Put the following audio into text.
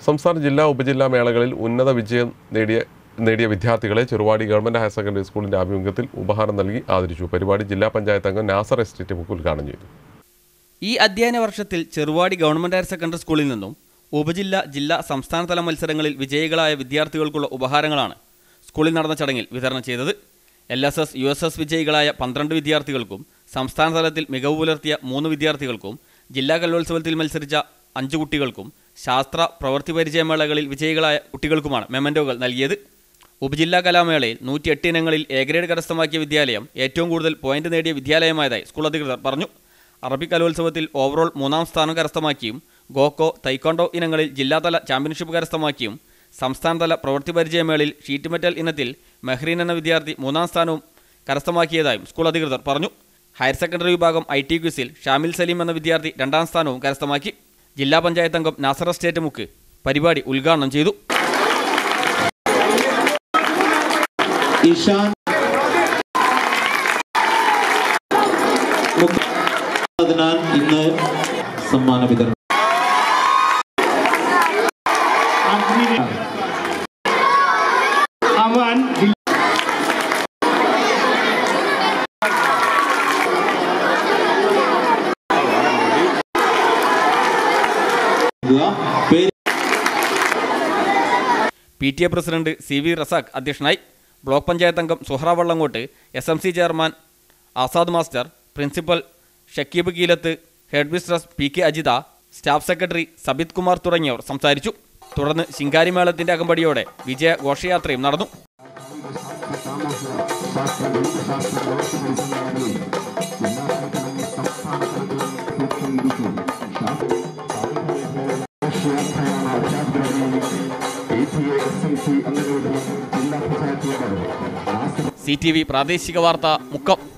സംസ്ഥാന ജില്ലാ ഉപജില്ലാ മേളകളിൽ ഉന്നത വിജയം നേടിയ നേടിയ വിദ്യാർത്ഥികളെ ചെറുവാടി ഗവൺമെൻറ് ഹയർ സെക്കൻഡറി സ്കൂളിൻ്റെ ആഭിമുഖ്യത്തിൽ ഉപഹാരം നൽകി ആദരിച്ചു പരിപാടി ജില്ലാ പഞ്ചായത്ത് അംഗം നാസർ എസ്റ്റേറ്റ് മുക്ക് ഉദ്ഘാടനം ചെയ്തു ഈ അധ്യയന വർഷത്തിൽ ചെറുവാടി ഗവൺമെന്റ് ഹയർ സെക്കൻഡറി സ്കൂളിൽ നിന്നും ഉപജില്ല ജില്ലാ സംസ്ഥാനതല മത്സരങ്ങളിൽ വിജയികളായ വിദ്യാർത്ഥികൾക്കുള്ള ഉപഹാരങ്ങളാണ് സ്കൂളിൽ നടന്ന ചടങ്ങിൽ വിതരണം ചെയ്തത് L S S U S S വിജയികളായ പന്ത്രണ്ട് വിദ്യാർത്ഥികൾക്കും സംസ്ഥാന തലത്തിൽ മികവ് പുലർത്തിയ മൂന്ന് വിദ്യാർത്ഥികൾക്കും ജില്ലാ കലോത്സവത്തിൽ മത്സരിച്ച അഞ്ച് കുട്ടികൾക്കും ശാസ്ത്ര പ്രവൃത്തി പരിചയമേളകളിൽ വിജയികളായ കുട്ടികൾക്കുമാണ് മെമൻറ്റോകൾ നൽകിയത് ഉപജില്ലാ കലാമേളയിൽ നൂറ്റി എട്ട് ഇനങ്ങളിൽ എ ഗ്രേഡ് കരസ്ഥമാക്കിയ വിദ്യാലയം ഏറ്റവും കൂടുതൽ പോയിന്റ് നേടിയ വിദ്യാലയമായതായി സ്കൂൾ അധികൃതർ പറഞ്ഞു അറബി കലോത്സവത്തിൽ ഓവറോൾ മൂന്നാം സ്ഥാനം കരസ്ഥമാക്കിയും ഗോക്കോ തൈക്കോണ്ടോ ഇനങ്ങളിൽ ജില്ലാതല ചാമ്പ്യൻഷിപ്പ് കരസ്ഥമാക്കിയും സംസ്ഥാനതല പ്രവൃത്തി പരിചയമേളയിൽ ഷീറ്റ് മെറ്റൽ ഇനത്തിൽ മെഹ്റീൻ എന്ന വിദ്യാർത്ഥി മൂന്നാം സ്ഥാനവും കരസ്ഥമാക്കിയതായും സ്കൂൾ അധികൃതർ പറഞ്ഞു ഹയർ സെക്കൻഡറി വിഭാഗം ഐ ടി ക്വിസിൽ ഷാമിൽ സലീം എന്ന വിദ്യാർത്ഥി രണ്ടാം സ്ഥാനവും കരസ്ഥമാക്കി ജില്ലാ പഞ്ചായത്ത് അംഗം നാസർ സ്റ്റേറ്റ് മുക്ക് പരിപാടി ഉദ്ഘാടനം ചെയ്തു ഇഷാൻ അതിനാൽ ഇന്ന് സമ്മാന വിതരണം അവൻ പേര് P T A president C V Razak അധ്യക്ഷനായി ബ്ലോക്ക് പഞ്ചായത്ത് അംഗം Suhra Vallankot S M C chairman Azad master principal Shakeeb Keelath head mistress P K Ajitha staff secretary Sabith Kumar തുടങ്ങിയവർ സംസാരിച്ചു തുടർന്ന് ശിങ്കാരിമേളത്തിന്റെ അകമ്പടിയോടെ വിജയ ഘോഷയാത്രയും നടന്നു സി ടി വി പ്രാദേശിക വാർത്ത മുക്കം